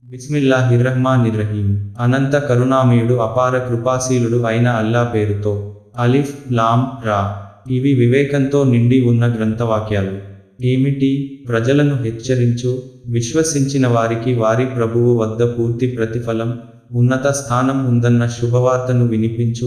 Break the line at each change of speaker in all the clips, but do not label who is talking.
బిస్మిల్లాహిర్రహ్మానిర్రహీం అనంత కరుణామయుడు అపార కృపాశీలుడు అయిన అల్లా పేరుతో అలిఫ్ లాం రా ఇవి వివేకంతో నిండి ఉన్న గ్రంథవాక్యాలు ఏమిటి ప్రజలను హెచ్చరించు విశ్వసించిన వారికి వారి ప్రభువు వద్ద పూర్తి ప్రతిఫలం ఉన్నత స్థానం ఉందన్న శుభవార్తను వినిపించు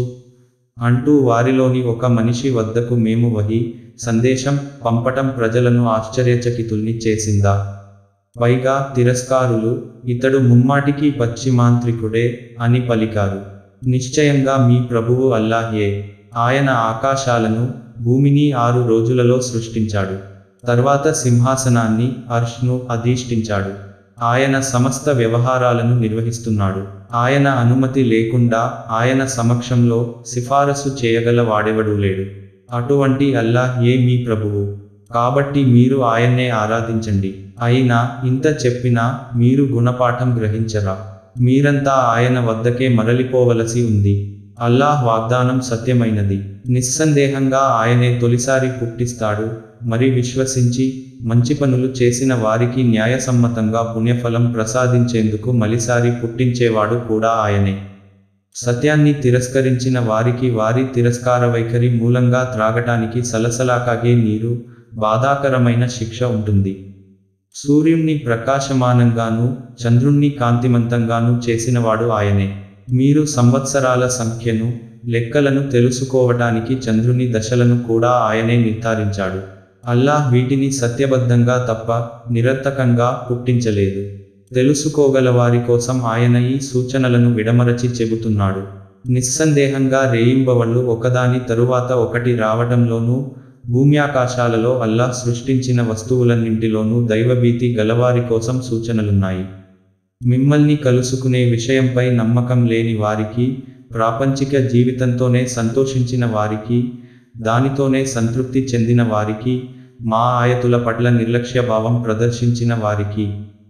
అంటూ వారిలోని ఒక మనిషి వద్దకు మేము వహి సందేశం పంపటం ప్రజలను ఆశ్చర్యచకితుల్ని చేసిందా పైగా తిరస్కారులు ఇతడు ముమ్మాటికి పశ్చిమాంత్రికుడే అని పలికారు నిశ్చయంగా మీ ప్రభువు అల్లాహే ఆయన ఆకాశాలను భూమిని ఆరు రోజులలో సృష్టించాడు తర్వాత సింహాసనాన్ని అర్ష్ను అధిష్ఠించాడు ఆయన సమస్త వ్యవహారాలను నిర్వహిస్తున్నాడు ఆయన అనుమతి లేకుండా ఆయన సమక్షంలో సిఫారసు చేయగల వాడెవడూ లేడు అటువంటి అల్లాహ్ ఏ మీ ప్రభువు కాబట్టి మీరు ఆయన్నే ఆరాధించండి అయినా ఇంత చెప్పినా మీరు గుణపాఠం గ్రహించరా మీరంతా ఆయన వద్దకే మరలిపోవలసి ఉంది అల్లాహ్ వాగ్దానం సత్యమైనది నిస్సందేహంగా ఆయనే తొలిసారి పుట్టిస్తాడు మరి విశ్వసించి మంచి పనులు చేసిన వారికి న్యాయసమ్మతంగా పుణ్యఫలం ప్రసాదించేందుకు మలిసారి పుట్టించేవాడు కూడా ఆయనే సత్యాన్ని తిరస్కరించిన వారికి వారి తిరస్కార వైఖరి మూలంగా త్రాగటానికి సలసలాకాగే నీరు బాధాకరమైన శిక్ష ఉంటుంది సూర్యుణ్ణి ప్రకాశమానంగాను చంద్రుణ్ణి కాంతిమంతంగాను చేసినవాడు ఆయనే మీరు సంవత్సరాల సంఖ్యను లెక్కలను తెలుసుకోవటానికి చంద్రుని దశలను కూడా ఆయనే నిర్ధారించాడు అల్లాహ్ వీటిని సత్యబద్ధంగా తప్ప నిరర్థకంగా పుట్టించలేదు తెలుసుకోగల వారి కోసం ఆయన ఈ సూచనలను విడమరచి చెబుతున్నాడు నిస్సందేహంగా రేయింబవళ్ళు ఒకదాని తరువాత ఒకటి రావటంలోనూ భూమ్యాకాశాలలో అల్లాహ్ సృష్టించిన వస్తువులన్నింటిలోనూ దైవభీతి గలవారి కోసం సూచనలున్నాయి మిమ్మల్ని కలుసుకునే విషయంపై నమ్మకం లేని వారికి ప్రాపంచిక జీవితంతోనే సంతోషించిన వారికి దానితోనే సంతృప్తి చెందిన వారికి మా ఆయతుల పట్ల నిర్లక్ష్య భావం ప్రదర్శించిన వారికి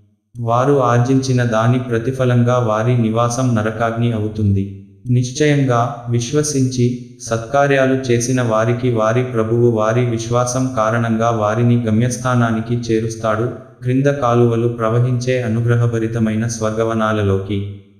వారు ఆర్జించిన దాని ప్రతిఫలంగా వారి నివాసం నరకాగ్ని అవుతుంది నిశ్చయంగా విశ్వసించి సత్కార్యాలు చేసిన వారికి వారి ప్రభువు వారి విశ్వాసం కారణంగా వారిని గమ్యస్థానానికి చేరుస్తాడు క్రింద కాలువలు ప్రవహించే అనుగ్రహభరితమైన స్వర్గవనాలలోకి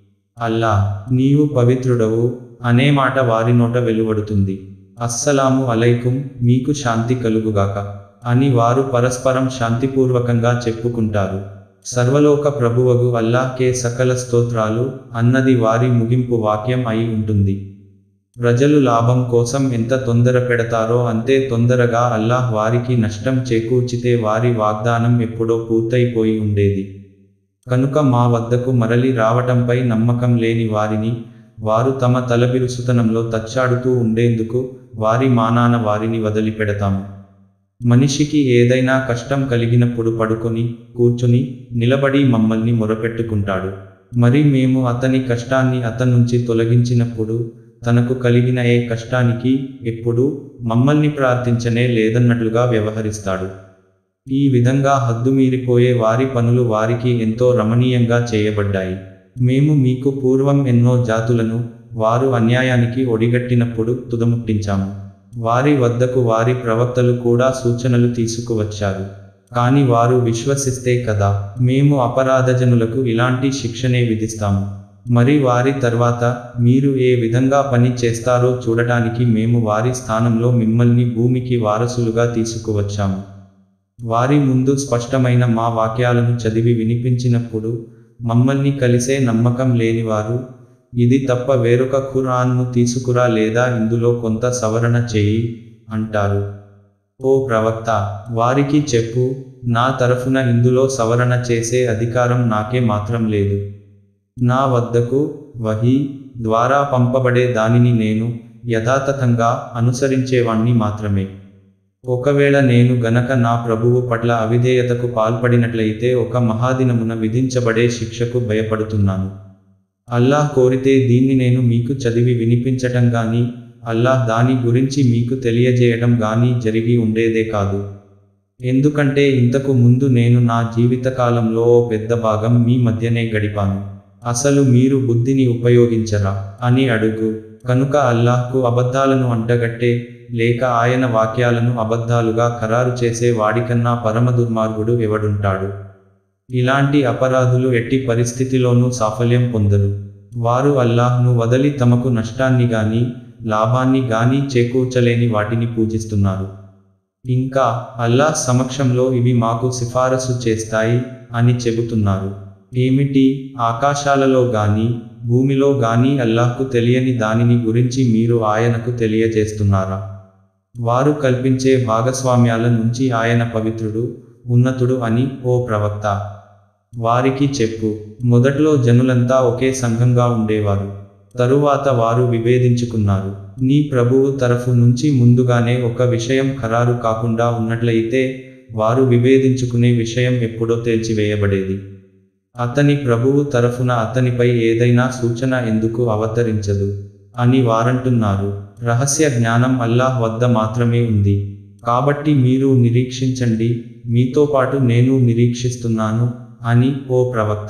అల్లా నీవు పవిత్రుడవు అనే మాట వారి నోట వెలువడుతుంది అస్సలాము అలైకుం మీకు శాంతి కలుగుగాక అని వారు పరస్పరం శాంతిపూర్వకంగా చెప్పుకుంటారు సర్వలోక ప్రభువగు అల్లాహ్కే సకల స్తోత్రాలు అన్నది వారి ముగింపు వాక్యం అయి ఉంటుంది ప్రజలు లాభం కోసం ఎంత తొందర పెడతారో అంతే తొందరగా అల్లాహ్ వారికి నష్టం చేకూర్చితే వారి వాగ్దానం ఎప్పుడో పూర్తయిపోయి ఉండేది కనుక మా వద్దకు మరలి రావటంపై నమ్మకం లేని వారిని వారు తమ తలబిరుసుతనంలో తచ్చాడుతూ ఉండేందుకు వారి మానాన వారిని వదిలిపెడతాము మనిషికి ఏదైనా కష్టం కలిగినప్పుడు పడుకొని కూర్చుని నిలబడి మమ్మల్ని మొరపెట్టుకుంటాడు మరి మేము అతని కష్టాన్ని అతనుంచి తొలగించినప్పుడు తనకు కలిగిన ఏ కష్టానికి ఎప్పుడు మమ్మల్ని ప్రార్థించనే లేదన్నట్లుగా వ్యవహరిస్తాడు ఈ విధంగా హద్దుమీరిపోయే వారి పనులు వారికి ఎంతో రమణీయంగా చేయబడ్డాయి మేము మీకు పూర్వం ఎన్నో జాతులను వారు అన్యాయానికి ఒడిగట్టినప్పుడు తుదముట్టించాము వారి వద్దకు వారి ప్రవక్తలు కూడా సూచనలు తీసుకువచ్చారు కాని వారు విశ్వసిస్తే కదా మేము అపరాధజనులకు ఇలాంటి శిక్షనే విధిస్తాము మరి వారి తర్వాత మీరు ఏ విధంగా పని చేస్తారో చూడటానికి మేము వారి స్థానంలో మిమ్మల్ని భూమికి వారసులుగా తీసుకువచ్చాము వారి ముందు స్పష్టమైన మా వాక్యాలను చదివి వినిపించినప్పుడు మమ్మల్ని కలిసే నమ్మకం లేనివారు ఇది తప్ప వేరొక ఖురాన్ను తీసుకురా లేదా ఇందులో కొంత సవరణ చేయి అంటారు ఓ ప్రవక్త వారికి చెప్పు నా తరఫున ఇందులో సవరణ చేసే అధికారం నాకే మాత్రం లేదు నా వద్దకు వహీ ద్వారా పంపబడే దానిని నేను యథాతథంగా అనుసరించేవాణ్ణి మాత్రమే ఒకవేళ నేను గనక నా ప్రభువు పట్ల అవిధేయతకు పాల్పడినట్లయితే ఒక మహాదినమున విధించబడే శిక్షకు భయపడుతున్నాను అల్లాహ్ కోరితే దీన్ని నేను మీకు చదివి వినిపించటం గాని అల్లాహ్ దాని గురించి మీకు తెలియజేయటం గాని జరిగి ఉండేదే కాదు ఎందుకంటే ఇంతకు ముందు నేను నా జీవితకాలంలో ఓ పెద్ద భాగం మీ మధ్యనే గడిపాను అసలు మీరు బుద్ధిని ఉపయోగించరా అని అడుగు కనుక అల్లాహ్కు అబద్ధాలను అంటగట్టే లేక ఆయన వాక్యాలను అబద్ధాలుగా ఖరారు చేసే వాడికన్నా పరమ దుర్మార్గుడు ఎవడుంటాడు ఇలాంటి అపరాధులు ఎట్టి పరిస్థితిలోనూ సాఫల్యం పొందరు వారు అల్లాహ్ను వదలి తమకు నష్టాన్ని గాని లాభాన్ని గాని చేకూర్చలేని వాటిని పూజిస్తున్నారు ఇంకా అల్లాహ్ సమక్షంలో ఇవి మాకు సిఫారసు చేస్తాయి అని చెబుతున్నారు ఏమిటి ఆకాశాలలో గాని భూమిలో గాని అల్లాహ్కు తెలియని దానిని గురించి మీరు ఆయనకు తెలియజేస్తున్నారా వారు కల్పించే భాగస్వామ్యాల నుంచి ఆయన పవిత్రుడు ఉన్నతుడు అని ఓ ప్రవక్త వారికి చెప్పు మొదట్లో జనులంతా ఒకే సంఘంగా ఉండేవారు తరువాత వారు విభేదించుకున్నారు నీ ప్రభువు తరఫు నుంచి ముందుగానే ఒక విషయం ఖరారు కాకుండా ఉన్నట్లయితే వారు విభేదించుకునే విషయం ఎప్పుడో తేల్చివేయబడేది అతని ప్రభువు తరఫున అతనిపై ఏదైనా సూచన ఎందుకు అవతరించదు అని వారంటున్నారు రహస్య జ్ఞానం అల్లాహ్ వద్ద మాత్రమే ఉంది కాబట్టి మీరు నిరీక్షించండి మీతో పాటు నేను నిరీక్షిస్తున్నాను అని ఓ ప్రవక్త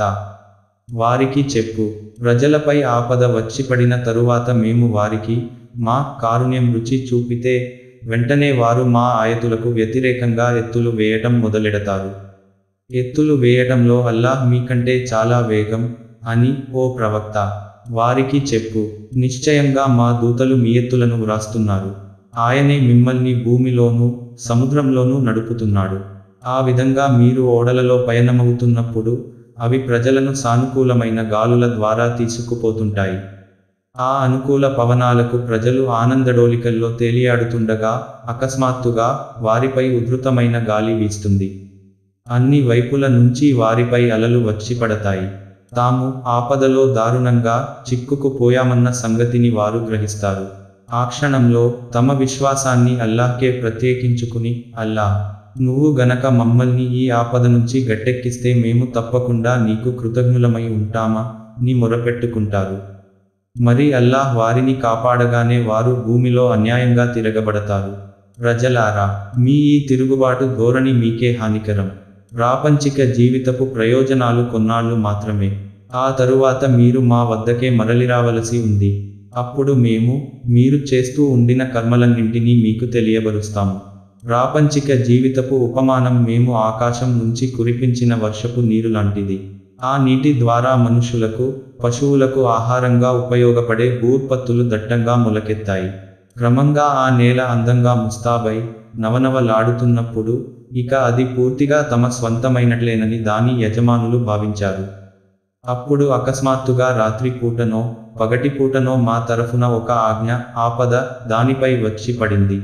వారికి చెప్పు ప్రజలపై ఆపద వచ్చి పడిన తరువాత మేము వారికి మా కారుణ్యం రుచి చూపితే వెంటనే వారు మా ఆయతులకు వ్యతిరేకంగా ఎత్తులు వేయటం మొదలెడతారు ఎత్తులు వేయటంలో అల్లాహ్ మీకంటే చాలా వేగం అని ఓ ప్రవక్త వారికి చెప్పు నిశ్చయంగా మా దూతలు మీ ఎత్తులను వ్రాస్తున్నారు ఆయనే మిమ్మల్ని భూమిలోనూ సముద్రంలోనూ నడుపుతున్నాడు ఆ విధంగా మీరు ఓడలలో పయనమవుతున్నప్పుడు అవి ప్రజలను సానుకూలమైన గాలుల ద్వారా తీసుకుపోతుంటాయి ఆ అనుకూల పవనాలకు ప్రజలు ఆనందడోలికల్లో తేలియాడుతుండగా అకస్మాత్తుగా వారిపై ఉధృతమైన గాలి వీస్తుంది అన్ని వైపుల నుంచి వారిపై అలలు వచ్చి పడతాయి తాము ఆపదలో దారుణంగా చిక్కుకుపోయామన్న సంగతిని వారు గ్రహిస్తారు ఆ క్షణంలో తమ విశ్వాసాన్ని అల్లాహ్కే ప్రత్యేకించుకుని అల్లాహ్ నువ్వు గనక మమ్మల్ని ఈ ఆపద నుంచి గట్టెక్కిస్తే మేము తప్పకుండా నీకు కృతజ్ఞులమై ఉంటామా ని మొరపెట్టుకుంటారు మరి అల్లాహ్ వారిని కాపాడగానే వారు భూమిలో అన్యాయంగా తిరగబడతారు ప్రజలారా మీ ఈ తిరుగుబాటు ధోరణి మీకే హానికరం ప్రాపంచిక జీవితపు ప్రయోజనాలు కొన్నాళ్ళు మాత్రమే ఆ తరువాత మీరు మా వద్దకే మరలిరావలసి ఉంది అప్పుడు మేము మీరు చేస్తూ ఉండిన కర్మలన్నింటినీ మీకు తెలియబరుస్తాము ప్రాపంచిక జీవితపు ఉపమానం మేము ఆకాశం నుంచి కురిపించిన వర్షపు నీరు లాంటిది ఆ నీటి ద్వారా మనుషులకు పశువులకు ఆహారంగా ఉపయోగపడే భూత్పత్తులు దట్టంగా మొలకెత్తాయి క్రమంగా ఆ నేల అందంగా ముస్తాబై నవనవలాడుతున్నప్పుడు ఇక అది పూర్తిగా తమ స్వంతమైనట్లేనని దాని యజమానులు భావించారు అప్పుడు అకస్మాత్తుగా రాత్రి పూటనో పగటి పూటనో మా తరఫున ఒక ఆజ్ఞ ఆపద దానిపై వచ్చి పడింది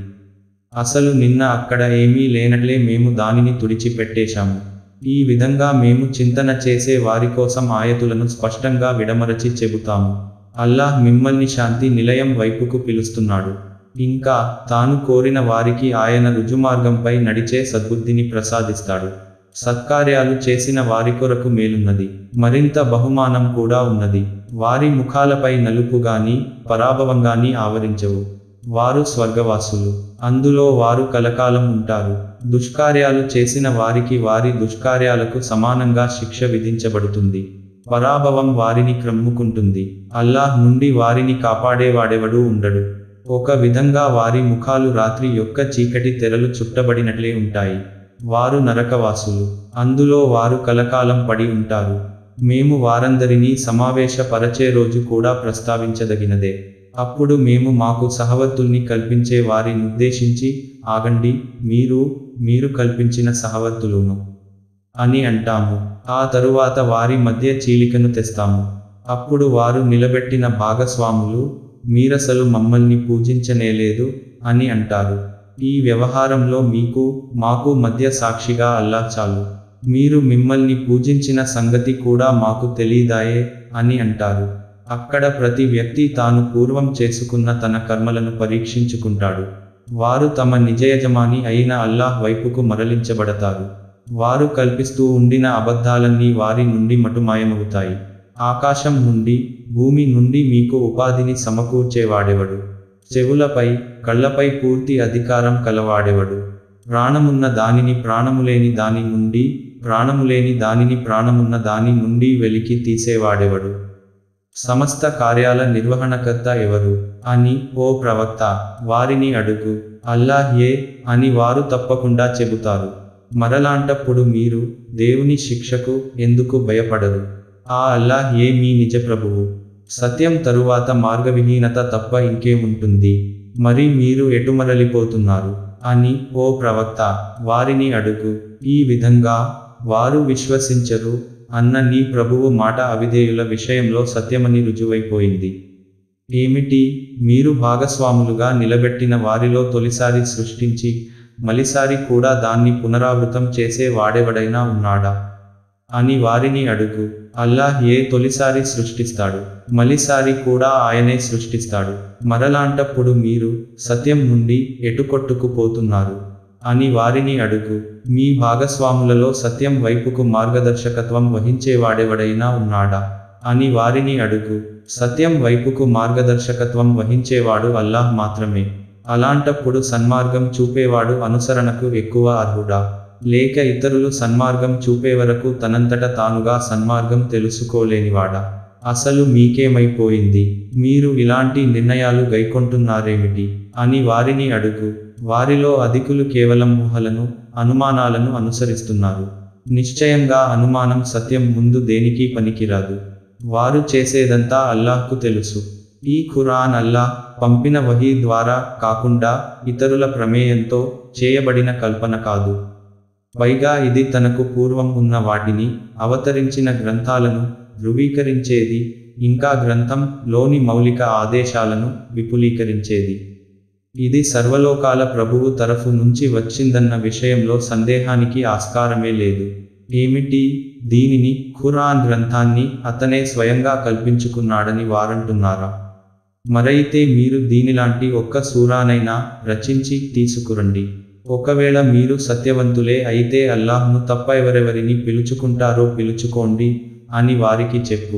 అసలు నిన్న అక్కడ ఏమీ లేనట్లే మేము దానిని తుడిచిపెట్టేశాము ఈ విధంగా మేము చింతన చేసే వారి కోసం ఆయతులను స్పష్టంగా విడమరచి చెబుతాము అల్లాహ్ మిమ్మల్ని శాంతి నిలయం వైపుకు పిలుస్తున్నాడు ఇంకా తాను కోరిన వారికి ఆయన రుజుమార్గంపై నడిచే సద్బుద్ధిని ప్రసాదిస్తాడు సత్కార్యాలు చేసిన వారి కొరకు మేలున్నది మరింత బహుమానం కూడా ఉన్నది వారి ముఖాలపై నలుపుగాని పరాభవంగాని ఆవరించవు వారు స్వర్గవాసులు అందులో వారు కలకాలం ఉంటారు దుష్కార్యాలు చేసిన వారికి వారి దుష్కార్యాలకు సమానంగా శిక్ష విధించబడుతుంది పరాభవం వారిని క్రమ్ముకుంటుంది అల్లాహ్ నుండి వారిని కాపాడేవాడెవడూ ఉండడు ఒక విధంగా వారి ముఖాలు రాత్రి యొక్క చీకటి తెరలు చుట్టబడినట్లే ఉంటాయి వారు నరకవాసులు అందులో వారు కలకాలం పడి ఉంటారు మేము వారందరినీ సమావేశపరచే రోజు కూడా ప్రస్తావించదగినదే అప్పుడు మేము మాకు సహవర్తుల్ని కల్పించే వారిని ఉద్దేశించి ఆగండి మీరు మీరు కల్పించిన సహవర్తులును అని అంటాము ఆ తరువాత వారి మధ్య చీలికను తెస్తాము అప్పుడు వారు నిలబెట్టిన భాగస్వాములు మీరసలు మమ్మల్ని పూజించనేలేదు అని అంటారు ఈ వ్యవహారంలో మీకు మాకు మధ్య సాక్షిగా అల్లా చాలు మీరు మిమ్మల్ని పూజించిన సంగతి కూడా మాకు తెలీదాయే అని అంటారు అక్కడ ప్రతి వ్యక్తి తాను పూర్వం చేసుకున్న తన కర్మలను పరీక్షించుకుంటాడు వారు తమ నిజయజమాని అయిన అల్లాహ్ వైపుకు మరలించబడతారు వారు కల్పిస్తూ ఉండిన అబద్ధాలన్నీ వారి నుండి మటుమాయమవుతాయి ఆకాశం నుండి భూమి నుండి మీకు ఉపాధిని సమకూర్చేవాడెవడు చెవులపై కళ్ళపై పూర్తి అధికారం కలవాడెవడు ప్రాణమున్న దానిని ప్రాణములేని దాని నుండి ప్రాణములేని దానిని ప్రాణమున్న దాని నుండి వెలికి తీసేవాడెవడు సమస్త కార్యాల నిర్వహణకర్త ఎవరు అని ఓ ప్రవక్త వారిని అడుగు అల్లాహ్ ఏ అని వారు తప్పకుండా చెబుతారు మరలాంటప్పుడు మీరు దేవుని శిక్షకు ఎందుకు భయపడరు ఆ అల్లాహ్ ఏ మీ నిజ ప్రభువు సత్యం తరువాత మార్గవిహీనత తప్ప ఇంకేముంటుంది మరి మీరు ఎటుమరలిపోతున్నారు అని ఓ ప్రవక్త వారిని అడుగు ఈ విధంగా వారు విశ్వసించరు అన్న నీ ప్రభువు మాట అవిధేయుల విషయంలో సత్యమని రుజువైపోయింది ఏమిటి మీరు భాగస్వాములుగా నిలబెట్టిన వారిలో తొలిసారి సృష్టించి మలిసారి కూడా దాన్ని పునరావృతం చేసే వాడెవడైనా ఉన్నాడా అని వారిని అడుగు అల్లాహ్ ఏ తొలిసారి సృష్టిస్తాడు మలిసారి కూడా ఆయనే సృష్టిస్తాడు మరలాంటప్పుడు మీరు సత్యం నుండి ఎటుకొట్టుకుపోతున్నారు అని వారిని అడుగు మీ భాగస్వాములలో సత్యం వైపుకు మార్గదర్శకత్వం వహించేవాడెవడైనా ఉన్నాడా అని వారిని అడుగు సత్యం వైపుకు మార్గదర్శకత్వం వహించేవాడు అల్లాహ్ మాత్రమే అలాంటప్పుడు సన్మార్గం చూపేవాడు అనుసరణకు ఎక్కువ అర్హుడా లేక ఇతరులు సన్మార్గం చూపే వరకు తనంతట తానుగా సన్మార్గం తెలుసుకోలేనివాడా అసలు మీకేమైపోయింది మీరు ఇలాంటి నిర్ణయాలు గైకొంటున్నారేమిటి అని వారిని అడుగు వారిలో అధికులు కేవలం ఊహలను అనుమానాలను అనుసరిస్తున్నారు నిశ్చయంగా అనుమానం సత్యం ముందు దేనికి పనికిరాదు వారు చేసేదంతా అల్లాహ్కు తెలుసు ఈ ఖురాన్ అల్లాహ్ పంపిన వహీ ద్వారా కాకుండా ఇతరుల ప్రమేయంతో చేయబడిన కల్పన కాదు పైగా ఇది తనకు పూర్వం ఉన్న వాటిని అవతరించిన గ్రంథాలను ధృవీకరించేది ఇంకా గ్రంథం లోని మౌలిక ఆదేశాలను విపులీకరించేది ఇది సర్వలోకాల ప్రభువు తరఫు నుంచి వచ్చిందన్న విషయంలో సందేహానికి ఆస్కారమే లేదు ఏమిటి దీనిని ఖురాన్ గ్రంథాన్ని అతనే స్వయంగా కల్పించుకున్నాడని వారంటున్నారా మరైతే మీరు దీనిలాంటి ఒక్క సూరానైనా రచించి తీసుకురండి ఒకవేళ మీరు సత్యవంతులే అయితే అల్లాహ్ను తప్ప ఎవరెవరిని పిలుచుకుంటారో పిలుచుకోండి అని వారికి చెప్పు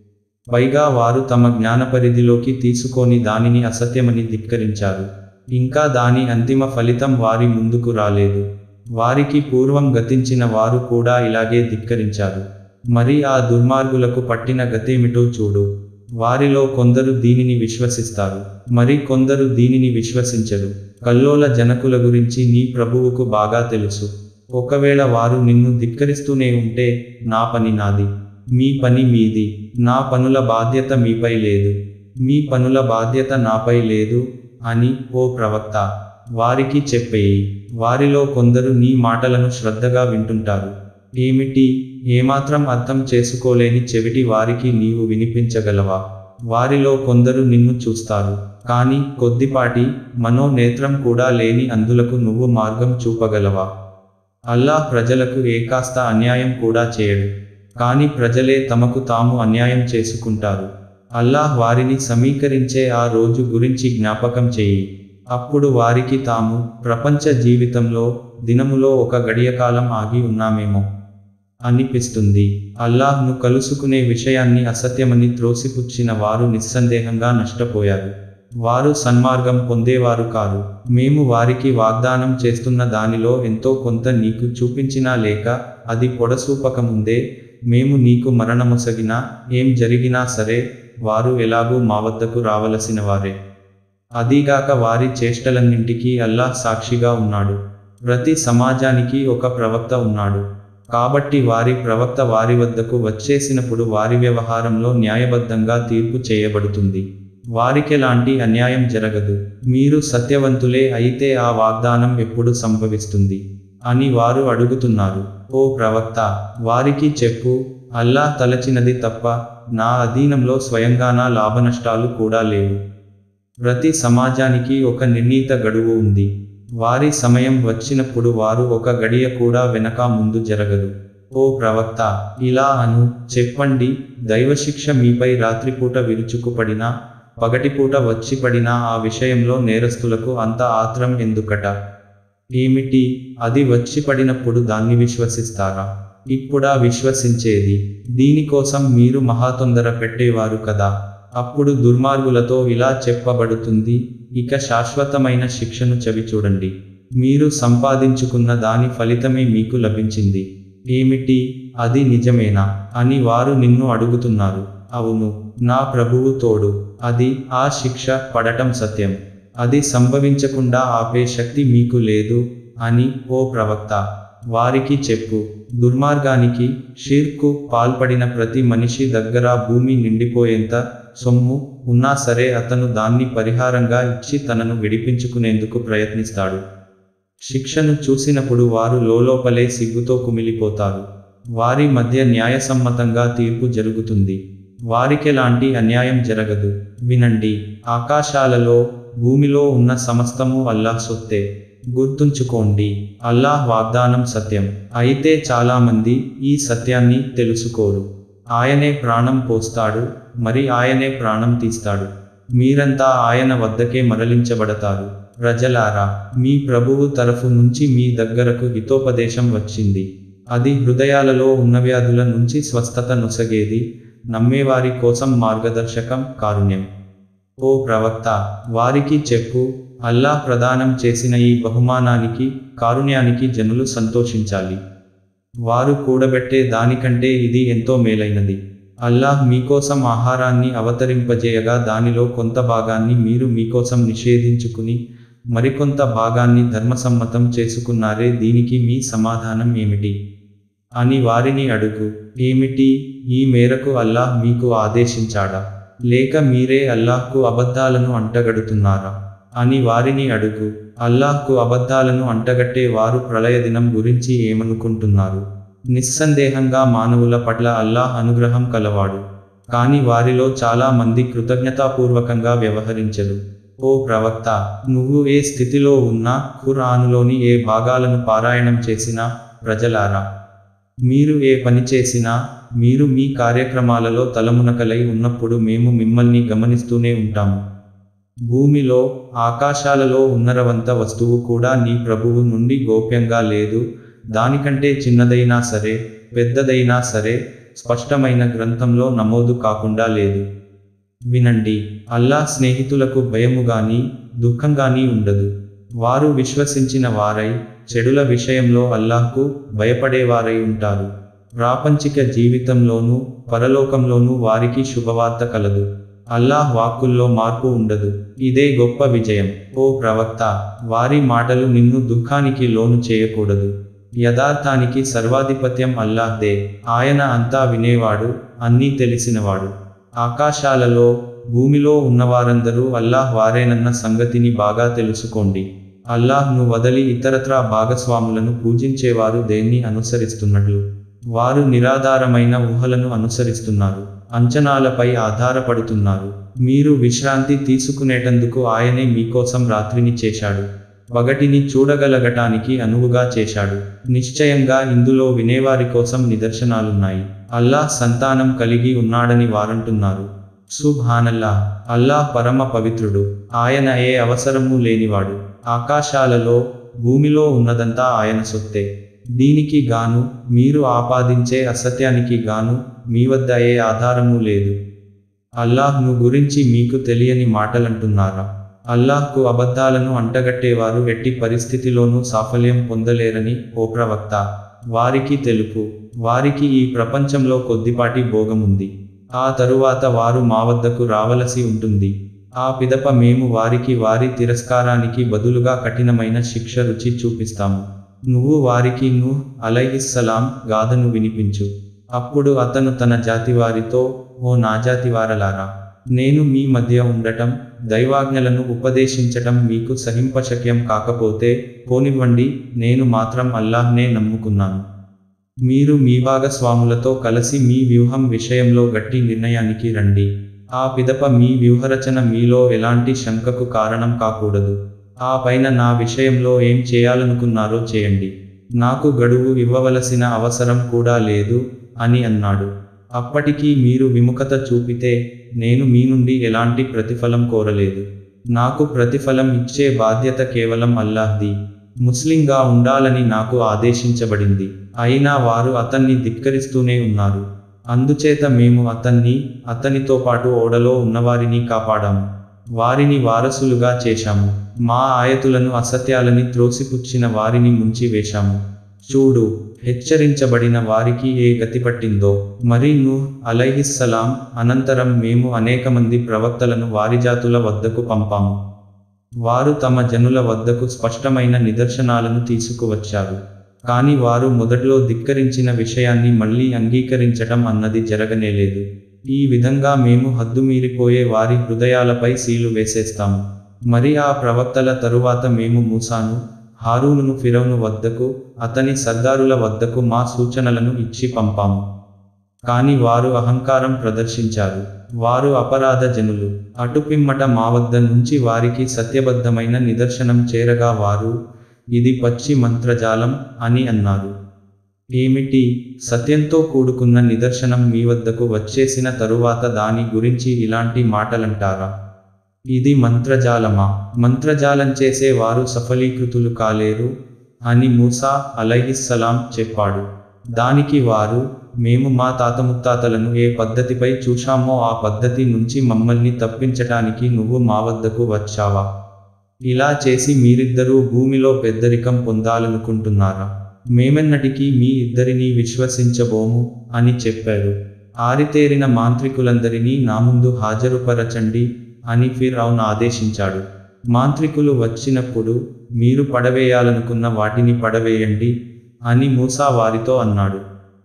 పైగా వారు తమ జ్ఞానపరిధిలోకి తీసుకొని దానిని అసత్యమని ధిక్కరించారు ఇంకా దాని అంతిమ ఫలితం వారి ముందుకు రాలేదు వారికి పూర్వం గతించిన వారు కూడా ఇలాగే ధిక్కరించారు మరి ఆ దుర్మార్గులకు పట్టిన గతేమిటో చూడు వారిలో కొందరు దీనిని విశ్వసిస్తారు మరి కొందరు దీనిని విశ్వసించరు కల్లోల జనకుల గురించి నీ ప్రభువుకు బాగా తెలుసు ఒకవేళ వారు నిన్ను ధిక్కరిస్తూనే ఉంటే నా పని నాది మీ పని మీది నా పనుల బాధ్యత మీపై లేదు మీ పనుల బాధ్యత నాపై లేదు అని ఓ ప్రవక్త వారికి చెప్పేయి వారిలో కొందరు నీ మాటలను శ్రద్ధగా వింటుంటారు ఏమిటి ఏమాత్రం అర్థం చేసుకోలేని చెవిటి వారికి నీవు వినిపించగలవా వారిలో కొందరు నిన్ను చూస్తారు కానీ కొద్దిపాటి మనోనేత్రం కూడా లేని అందులకు నువ్వు మార్గం చూపగలవా అల్లాహ్ ప్రజలకు ఏకాస్త అన్యాయం కూడా చేయడు కానీ ప్రజలే తమకు తాము అన్యాయం చేసుకుంటారు అల్లాహ్ వారిని సమీకరించే ఆ రోజు గురించి జ్ఞాపకం చేయి అప్పుడు వారికి తాము ప్రపంచ జీవితంలో దినములో ఒక గడియకాలం ఆగి ఉన్నామేమో అనిపిస్తుంది అల్లాహ్ను కలుసుకునే విషయాన్ని అసత్యమని త్రోసిపుచ్చిన వారు నిస్సందేహంగా నష్టపోయారు వారు సన్మార్గం పొందేవారు కారు మేము వారికి వాగ్దానం చేస్తున్న దానిలో ఎంతో కొంత నీకు చూపించినా లేక అది పొడసూపకముందే మేము నీకు మరణమొసగినా ఏం జరిగినా సరే వారు ఎలాగూ మా వద్దకు రావలసిన వారే అదీగాక వారి చేష్టలన్నింటికీ అల్లాహ్ సాక్షిగా ఉన్నాడు ప్రతి సమాజానికి ఒక ప్రవక్త ఉన్నాడు కాబట్టి వారి ప్రవక్త వారి వద్దకు వచ్చేసినప్పుడు వారి వ్యవహారంలో న్యాయబద్ధంగా తీర్పు చేయబడుతుంది వారికెలాంటి అన్యాయం జరగదు మీరు సత్యవంతులే అయితే ఆ వాగ్దానం ఎప్పుడు సంభవిస్తుంది అని వారు అడుగుతున్నారు ఓ ప్రవక్త వారికి చెప్పు అల్లాహ్ తలచినది తప్ప నా అధీనంలో స్వయంగానా లాభనష్టాలు కూడా లేవు ప్రతి సమాజానికి ఒక నిర్ణీత గడువు ఉంది వారి సమయం వచ్చినప్పుడు వారు ఒక గడియ కూడా వెనక ముందు జరగదు ఓ ప్రవక్త ఇలా అను చెప్పండి దైవశిక్ష మీపై రాత్రిపూట విరుచుకుపడినా పగటిపూట వచ్చి పడినా ఆ విషయంలో నేరస్తులకు అంత ఆత్రం ఎందుకట ఏమిటి అది వచ్చి పడినప్పుడు దాన్ని విశ్వసిస్తారా ఇప్పుడా విశ్వసించేది దీనికోసం మీరు మహాతొందర పెట్టేవారు కదా అప్పుడు దుర్మార్గులతో ఇలా చెప్పబడుతుంది ఇక శాశ్వతమైన శిక్షను చవి చూడండి మీరు సంపాదించుకున్న దాని ఫలితమే మీకు లభించింది ఏమిటి అది నిజమేనా అని వారు నిన్ను అడుగుతున్నారు అవును నా ప్రభువు తోడు అది ఆ శిక్ష పడటం సత్యం అది సంభవించకుండా ఆపే శక్తి మీకు లేదు అని ఓ ప్రవక్త వారికి చెప్పు దుర్మార్గానికి షిర్కు పాల్పడిన ప్రతి మనిషి దగ్గర భూమి నిండిపోయేంత సొమ్ము ఉన్నా సరే అతను దాన్ని పరిహారంగా ఇచ్చి తనను విడిపించుకునేందుకు ప్రయత్నిస్తాడు శిక్షను చూసినప్పుడు వారు లోలోపలే సిగ్గుతో కుమిలిపోతారు వారి మధ్య న్యాయసమ్మతంగా తీర్పు జరుగుతుంది వారికెలాంటి అన్యాయం జరగదు వినండి ఆకాశాలలో భూమిలో ఉన్న సమస్తము అల్లాహ్ సొత్తే గుర్తుంచుకోండి అల్లాహ్ వాగ్దానం సత్యం అయితే చాలామంది ఈ సత్యాన్ని తెలుసుకోరు ఆయనే ప్రాణం పోస్తాడు మరి ఆయనే ప్రాణం తీస్తాడు మీరంతా ఆయన వద్దకే మరలించబడతారు ప్రజలారా మీ ప్రభువు తరఫు నుంచి మీ దగ్గరకు హితోపదేశం వచ్చింది అది హృదయాలలో ఉన్న వ్యాధుల నుంచి స్వస్థత నొసగేది నమ్మేవారి కోసం మార్గదర్శకం కారుణ్యం ఓ ప్రవక్త వారికి చెప్పు అల్లాహ్ ప్రదానం చేసిన ఈ బహుమానానికి కారుణ్యానికి జనులు సంతోషించాలి వారు కూడబెట్టే దానికంటే ఇది ఎంతో మేలైనది అల్లాహ్ మీకోసం ఆహారాన్ని అవతరింపజేయగా దానిలో కొంత భాగాన్ని మీరు మీకోసం నిషేధించుకుని మరికొంత భాగాన్ని ధర్మసమ్మతం చేసుకున్నారే దీనికి మీ సమాధానం ఏమిటి అని వారిని అడుగు ఏమిటి ఈ మేరకు అల్లాహ్ మీకు ఆదేశించాడా లేక మీరే అల్లాహ్కు అబద్ధాలను అంటగడుతున్నారా అని వారిని అడుగు అల్లాహ్కు అబద్ధాలను అంటగట్టే వారు ప్రళయదినం గురించి ఏమనుకుంటున్నారు నిస్సందేహంగా మానవుల పట్ల అల్లాహ్ అనుగ్రహం కలవాడు కాని వారిలో చాలా మంది కృతజ్ఞతాపూర్వకంగా వ్యవహరించరు ఓ ప్రవక్త నువ్వు ఏ స్థితిలో ఉన్నా ఖురానులోని ఏ భాగాలను పారాయణం చేసినా ప్రజలారా మీరు ఏ పని చేసినా మీరు మీ కార్యక్రమాలలో తలమునకలై ఉన్నప్పుడు మేము మిమ్మల్ని గమనిస్తూనే ఉంటాము భూమిలో ఆకాశాలలో ఉన్నరవంత వస్తువు కూడా నీ ప్రభువు నుండి గోప్యంగా లేదు దానికంటే చిన్నదైనా సరే పెద్దదైనా సరే స్పష్టమైన గ్రంథంలో నమోదు కాకుండా లేదు వినండి అల్లాహ్ స్నేహితులకు భయము గాని దుఃఖం గాని ఉండదు వారు విశ్వసించిన వారై చెడుల విషయంలో అల్లాహ్కు భయపడేవారై ఉంటారు ప్రాపంచిక జీవితంలోనూ పరలోకంలోనూ వారికి శుభవార్త కలదు అల్లాహ్ వాక్కుల్లో మార్పు ఉండదు ఇదే గొప్ప విజయం ఓ ప్రవక్త వారి మాటలు నిన్ను దుఃఖానికి లోను చేయకూడదు యథార్థానికి సర్వాధిపత్యం అల్లాహ్దే ఆయన అంతా వినేవాడు అన్నీ తెలిసినవాడు ఆకాశాలలో భూమిలో ఉన్నవారందరూ అల్లాహ్ వారేనన్న సంగతిని బాగా తెలుసుకోండి అల్లాహ్ను వదలి ఇతరత్రా భాగస్వాములను పూజించేవారు దేన్ని అనుసరిస్తున్నట్లు వారు నిరాధారమైన ఊహలను అనుసరిస్తున్నారు అంచనాలపై ఆధారపడుతున్నారు మీరు విశ్రాంతి తీసుకునేటందుకు ఆయనే మీకోసం రాత్రిని చేశాడు పగటిని చూడగలగటానికి అనువుగా చేశాడు నిశ్చయంగా ఇందులో వినేవారి కోసం నిదర్శనాలున్నాయి అల్లాహ్ సంతానం కలిగి ఉన్నాడని వారంటున్నారు సుభానల్లాహ్ అల్లాహ్ పరమ పవిత్రుడు ఆయన ఏ అవసరమూ లేనివాడు ఆకాశాలలో భూమిలో ఉన్నదంతా ఆయన సొత్తే దీనికి గాను మీరు ఆపాదించే అసత్యానికి గాను మీ వద్ద ఏ ఆధారమూ లేదు అల్లాహ్ను గురించి మీకు తెలియని మాటలంటున్నారా అల్లాహ్కు అబద్ధాలను అంటగట్టేవారు ఎట్టి పరిస్థితిలోనూ సాఫల్యం పొందలేరని ఓ ప్రవక్త వారికి తెలుపు వారికి ఈ ప్రపంచంలో కొద్దిపాటి భోగముంది ఆ తరువాత వారు మా వద్దకు రావలసి ఉంటుంది ఆ పిదప మేము వారికి వారి తిరస్కారానికి బదులుగా కఠినమైన శిక్ష రుచి చూపిస్తాము నువ్వు వారికి ను అలైహిస్సలాం గాథను వినిపించు అప్పుడు అతను తన జాతివారితో ఓ నా జాతివారలారా నేను మీ మధ్య ఉండటం దైవాజ్ఞలను ఉపదేశించటం మీకు సహింపశక్యం కాకపోతే పోనివ్వండి నేను మాత్రం అల్లాహ్నే నమ్ముకున్నాను మీరు మీ భాగస్వాములతో కలిసి మీ వ్యూహం విషయంలో గట్టి నిర్ణయానికి రండి ఆ పిదప మీ వ్యూహరచన మీలో ఎలాంటి శంకకు కారణం కాకూడదు ఆ పైన నా విషయంలో ఏం చేయాలనుకున్నారో చేయండి నాకు గడువు ఇవ్వవలసిన అవసరం కూడా లేదు అని అన్నాడు అప్పటికీ మీరు విముఖత చూపితే నేను మీ నుండి ఎలాంటి ప్రతిఫలం కోరలేదు నాకు ప్రతిఫలం ఇచ్చే బాధ్యత కేవలం అల్లాహ్ది ముస్లింగా ఉండాలని నాకు ఆదేశించబడింది అయినా వారు అతన్ని ధిక్కరిస్తూనే ఉన్నారు అందుచేత మేము అతన్ని అతనితో పాటు ఓడలో ఉన్నవారిని కాపాడాము వారిని వారసులుగా చేశాము మా ఆయతులను అసత్యాలని త్రోసిపుచ్చిన వారిని ముంచి వేశాము చూడు హెచ్చరించబడిన వారికి ఏ గతి పట్టిందో మరి నూహ్ అలైహిస్సలాం అనంతరం మేము అనేక మంది ప్రవక్తలను వారి జాతుల వద్దకు పంపాము వారు తమ జనుల వద్దకు స్పష్టమైన నిదర్శనాలను తీసుకువచ్చారు కాని వారు మొదట్లో ధిక్కరించిన విషయాన్ని మళ్ళీ అంగీకరించటం అన్నది జరగనేలేదు ఈ విధంగా మేము హద్దుమీరిపోయే వారి హృదయాలపై సీలు వేసేస్తాము మరి ఆ ప్రవక్తల తరువాత మేము మూసాను హారూనును ఫిరౌను వద్దకు అతని సర్దారుల వద్దకు మా సూచనలను ఇచ్చి పంపాము కాని వారు అహంకారం ప్రదర్శించారు వారు అపరాధ జనులు అటుపిమ్మట మా వద్ద నుంచి వారికి సత్యబద్ధమైన నిదర్శనం చేరగా వారు ఇది పచ్చి మంత్రజాలం అని అన్నారు ఏమిటి సత్యంతో కూడుకున్న నిదర్శనం మీ వద్దకు వచ్చేసిన తరువాత దాని గురించి ఇలాంటి మాటలంటారా ఇది మంత్రజాలమా మంత్రజాలం చేసే వారు సఫలీకృతులు కాలేరు అని మూసా అలైహిస్సలాం చెప్పాడు దానికి వారు మేము మా తాత ముత్తాతలను ఏ పద్ధతిపై చూశామో ఆ పద్ధతి నుంచి మమ్మల్ని తప్పించటానికి నువ్వు మా వద్దకు వచ్చావా ఇలా చేసి మీరిద్దరూ భూమిలో పెద్దరికం పొందాలనుకుంటున్నారా మేమెన్నటికీ మీ ఇద్దరినీ విశ్వసించబోము అని చెప్పారు ఆరితేరిన మాంత్రికులందరినీ నా ముందు హాజరుపరచండి అని ఫిర్ అవును ఆదేశించాడు మాంత్రికులు వచ్చినప్పుడు మీరు పడవేయాలనుకున్న వాటిని పడవేయండి అని మూసా వారితో అన్నాడు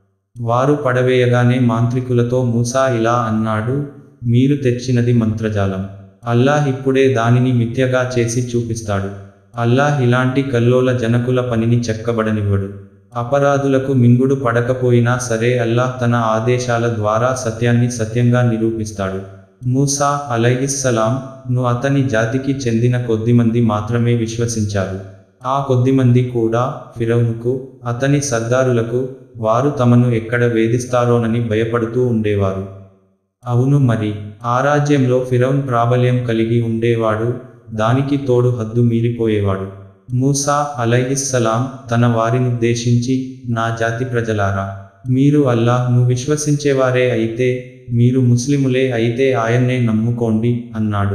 వారు పడవేయగానే మాంత్రికులతో మూసా ఇలా అన్నాడు మీరు తెచ్చినది మంత్రజాలం అల్లాహ్ ఇప్పుడే దానిని మిథ్యగా చేసి చూపిస్తాడు అల్లాహ్ ఇలాంటి కల్లోల జనకుల పనిని చెక్కబడనివ్వడు అపరాధులకు మింగుడు పడకపోయినా సరే అల్లాహ్ తన ఆదేశాల ద్వారా సత్యాన్ని సత్యంగా నిరూపిస్తాడు మూసా అలైహిస్సలాం ను అతని జాతికి చెందిన కొద్దిమంది మాత్రమే విశ్వసించారు ఆ కొద్దిమంది కూడా ఫిరౌనుకు అతని సర్దారులకు వారు తమను ఎక్కడ వేధిస్తారోనని భయపడుతూ ఉండేవారు అవును మరి ఆ రాజ్యంలో ఫిరౌన్ ప్రాబల్యం కలిగి ఉండేవాడు దానికి తోడు హద్దు మీరిపోయేవాడు మూసా అలైహిస్సలాం తన వారినుద్దేశించి నా జాతి ప్రజలారా మీరు అల్లాహ్ను విశ్వసించేవారే అయితే మీరు ముస్లిములే అయితే ఆయన్నే నమ్ముకోండి అన్నాడు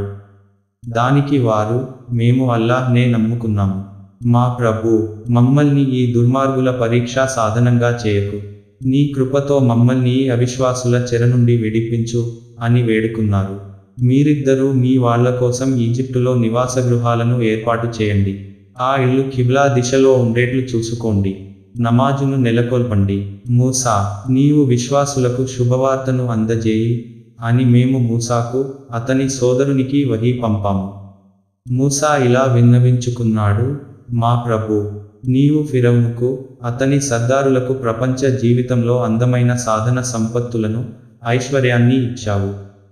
దానికి వారు మేము అల్లాహ్నే నమ్ముకున్నాము మా ప్రభు మమ్మల్ని ఈ దుర్మార్గుల పరీక్షా సాధనంగా చేయకు నీ కృపతో మమ్మల్ని ఈ అవిశ్వాసుల చెర నుండి విడిపించు అని వేడుకున్నారు మీరిద్దరూ మీ వాళ్ళ కోసం ఈజిప్టులో నివాస గృహాలను ఏర్పాటు చేయండి ఆ ఇల్లు కిబ్లా దిశలో ఉండేట్లు చూసుకోండి నమాజును నెలకొల్పండి మూసా నీవు విశ్వాసులకు శుభవార్తను అందజేయి అని మేము మూసాకు అతని సోదరునికి వహీ పంపాము మూసా ఇలా విన్నవించుకున్నాడు మా ప్రభు నీవు ఫిరౌనుకు అతని సర్దారులకు ప్రపంచ జీవితంలో అందమైన సాధన సంపత్తులను ఐశ్వర్యాన్ని ఇచ్చావు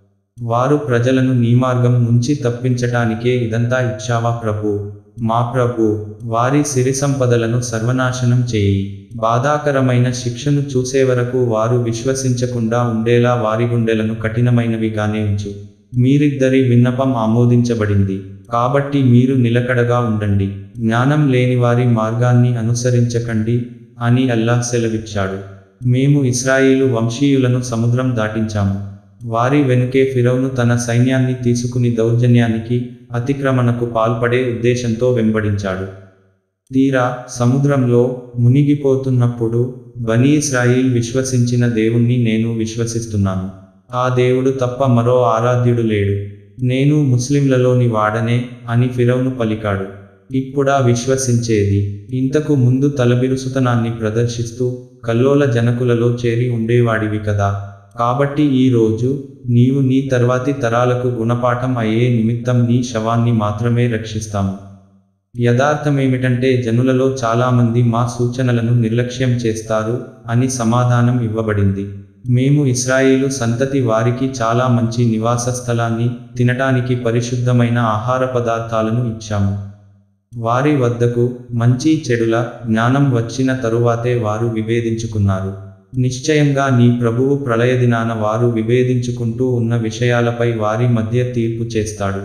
వారు ప్రజలను నీ మార్గం నుంచి తప్పించటానికే ఇదంతా ఇచ్చావా ప్రభు మా ప్రభు వారి సిరి సంపదలను సర్వనాశనం చేయి బాధాకరమైన శిక్షను చూసే వరకు వారు విశ్వసించకుండా ఉండేలా వారి గుండెలను కఠినమైనవిగానే ఉంచు మీరిద్దరి విన్నపం ఆమోదించబడింది కాబట్టి మీరు నిలకడగా ఉండండి జ్ఞానం లేని వారి మార్గాన్ని అనుసరించకండి అని అల్లాహ్ సెలవిచ్చాడు మేము ఇస్రాయేలు వంశీయులను సముద్రం దాటించాము వారి వెనుకే ఫిరౌను తన సైన్యాన్ని తీసుకుని దౌర్జన్యానికి అతిక్రమణకు పాల్పడే ఉద్దేశంతో వెంబడించాడు తీరా సముద్రంలో మునిగిపోతున్నప్పుడు బనీ ఇస్రాయిల్ విశ్వసించిన దేవుణ్ణి నేను విశ్వసిస్తున్నాను ఆ దేవుడు తప్ప మరో ఆరాధ్యుడు లేడు నేను ముస్లింలలోని వాడనే అని ఫిరౌను పలికాడు ఇప్పుడా విశ్వసించేది ఇంతకు ముందు తలబిరుసుతనాన్ని ప్రదర్శిస్తూ కల్లోల జనకులలో చేరి ఉండేవాడివి కదా కాబట్టి ఈ రోజు నీవు నీ తర్వాతి తరాలకు గుణపాఠం అయ్యే నిమిత్తం నీ శవాన్ని మాత్రమే రక్షిస్తాము యథార్థమేమిటంటే జనులలో చాలామంది మా సూచనలను నిర్లక్ష్యం చేస్తారు అని సమాధానం ఇవ్వబడింది మేము ఇస్రాయేలు సంతతి వారికి చాలా మంచి నివాస స్థలాన్ని తినటానికి పరిశుద్ధమైన ఆహార పదార్థాలను ఇచ్చాము వారి వద్దకు మంచి చెడుల జ్ఞానం వచ్చిన తరువాతే వారు విభేదించుకున్నారు నిశ్చయంగా నీ ప్రభువు ప్రళయదినాన వారు విభేదించుకుంటూ ఉన్న విషయాలపై వారి మధ్య తీర్పు చేస్తాడు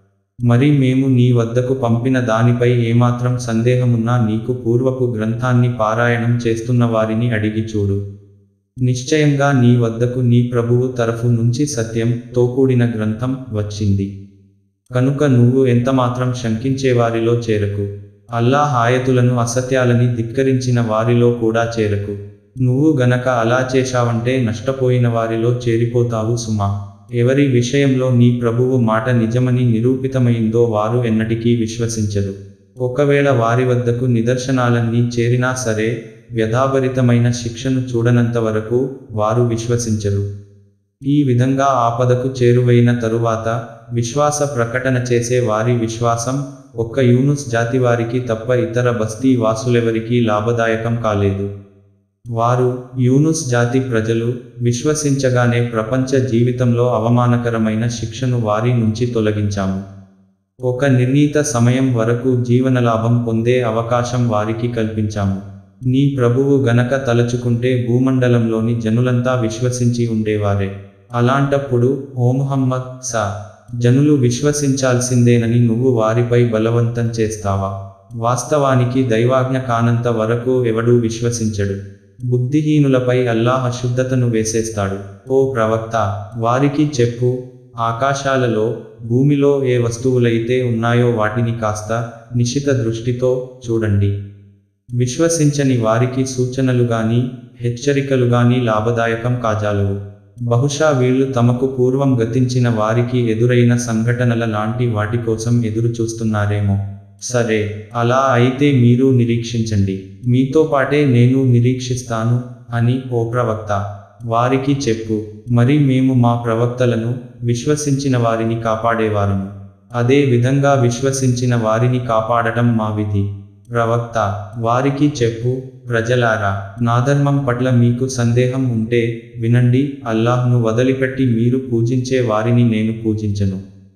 మరి మేము నీ వద్దకు పంపిన దానిపై ఏమాత్రం సందేహమున్నా నీకు పూర్వపు గ్రంథాన్ని పారాయణం చేస్తున్న వారిని అడిగి చూడు నిశ్చయంగా నీ వద్దకు నీ ప్రభువు తరఫు నుంచి సత్యం తోకూడిన గ్రంథం వచ్చింది కనుక నువ్వు ఎంతమాత్రం శంకించే వారిలో చేరకు అల్లాహ్ ఆయతులను అసత్యాలని ధిక్కరించిన వారిలో కూడా చేరకు నువ్వు గనక అలా చేశావంటే నష్టపోయిన వారిలో చేరిపోతావు సుమా ఎవరి విషయంలో నీ ప్రభువు మాట నిజమని నిరూపితమైందో వారు ఎన్నటికీ విశ్వసించరు ఒకవేళ వారి వద్దకు నిదర్శనాలన్నీ చేరినా సరే వ్యధాభరితమైన శిక్షను చూడనంత వరకు వారు విశ్వసించరు ఈ విధంగా ఆపదకు చేరువైన తరువాత విశ్వాస ప్రకటన చేసే వారి విశ్వాసం ఒక్క యూనుస్ జాతివారికి తప్ప ఇతర బస్తీ వాసులెవరికీ లాభదాయకం కాలేదు వారు యూనుస్ జాతి ప్రజలు విశ్వసించగానే ప్రపంచ జీవితంలో అవమానకరమైన శిక్షను వారి నుంచి తొలగించాము ఒక నిర్ణీత సమయం వరకు జీవనలాభం పొందే అవకాశం వారికి కల్పించాము నీ ప్రభువు గనక తలచుకుంటే భూమండలంలోని జనులంతా విశ్వసించి ఉండేవారే అలాంటప్పుడు ఓ ముహమ్మద్ సా జనులు విశ్వసించాల్సిందేనని నువ్వు వారిపై బలవంతం చేస్తావా వాస్తవానికి దైవాజ్ఞ కానంత వరకు ఎవడూ విశ్వసించడు బుద్ధిహీనులపై అల్లాహ్ అశుద్ధతను వేసేస్తాడు ఓ ప్రవక్త వారికి చెప్పు ఆకాశాలలో భూమిలో ఏ వస్తువులైతే ఉన్నాయో వాటిని కాస్త నిశిత దృష్టితో చూడండి విశ్వసించని వారికి సూచనలు గాని హెచ్చరికలు గాని లాభదాయకం కాజాలవు బహుశా వీళ్ళు తమకు పూర్వం గతించిన వారికి ఎదురైన సంఘటనల లాంటి వాటి కోసం ఎదురు చూస్తున్నారేమో సరే అలా అయితే మీరు నిరీక్షించండి మీతో పాటే నేను నిరీక్షిస్తాను అని ఓ ప్రవక్త వారికి చెప్పు మరి మేము మా ప్రవక్తలను విశ్వసించిన వారిని కాపాడేవారము అదే విధంగా విశ్వసించిన వారిని కాపాడటం మా విధి ప్రవక్త వారికి చెప్పు ప్రజలారా నా ధర్మం పట్ల మీకు సందేహం ఉంటే వినండి అల్లాహ్ను వదిలిపెట్టి మీరు పూజించే వారిని నేను పూజించను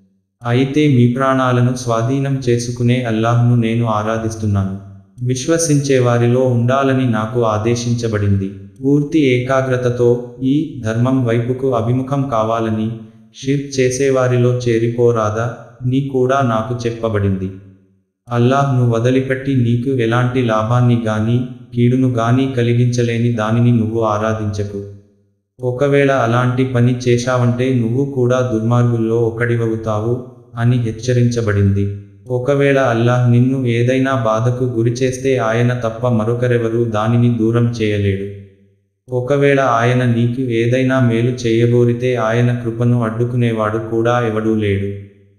అయితే మీ ప్రాణాలను స్వాధీనం చేసుకునే అల్లాహ్ను నేను ఆరాధిస్తున్నాను విశ్వసించే వారిలో ఉండాలని నాకు ఆదేశించబడింది పూర్తి ఏకాగ్రతతో ఈ ధర్మం వైపుకు అభిముఖం కావాలని షిర్క్ చేసేవారిలో చేరిపోరాదా నీ కూడా నాకు చెప్పబడింది అల్లాహ్ను వదిలిపెట్టి నీకు ఎలాంటి లాభాన్ని గాని కీడును గాని కలిగించలేని దానిని నువ్వు ఆరాధించకు ఒకవేళ అలాంటి పని చేశావంటే నువ్వు కూడా దుర్మార్గుల్లో ఒకడివవుతావు అని హెచ్చరించబడింది ఒకవేళ అల్లాహ్ నిన్ను ఏదైనా బాధకు గురిచేస్తే ఆయన తప్ప మరొకరెవరూ దానిని దూరం చేయలేడు ఒకవేళ ఆయన నీకు ఏదైనా మేలు చేయగోరితే ఆయన కృపను అడ్డుకునేవాడు కూడా ఎవడూ లేడు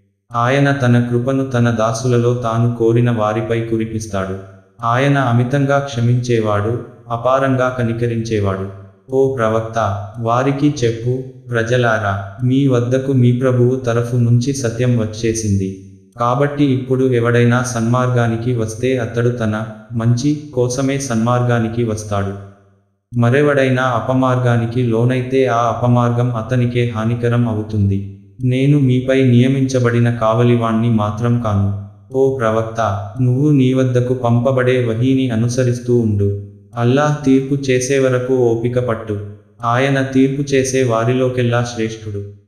ఆయన తన కృపను తన దాసులలో తాను కోరిన వారిపై కురిపిస్తాడు ఆయన అమితంగా క్షమించేవాడు అపారంగా కనికరించేవాడు ఓ ప్రవక్త వారికి చెప్పు ప్రజలారా మీ వద్దకు మీ ప్రభువు తరఫు నుంచి సత్యం వచ్చేసింది కాబట్టి ఇప్పుడు ఎవడైనా సన్మార్గానికి వస్తే అతడు తన మంచి కోసమే సన్మార్గానికి వస్తాడు మరెవడైనా అపమార్గానికి లోనైతే ఆ అపమార్గం అతనికే హానికరం అవుతుంది నేను మీపై నియమించబడిన కావలివాణ్ణి మాత్రం కాను ఓ ప్రవక్త నువ్వు నీ వద్దకు పంపబడే వహీని అనుసరిస్తూ ఉండు అల్లాహ్ తీర్పు చేసే వరకు ఓపిక పట్టు ఆయన తీర్పు చేసే వారిలోకెల్లా శ్రేష్ఠుడు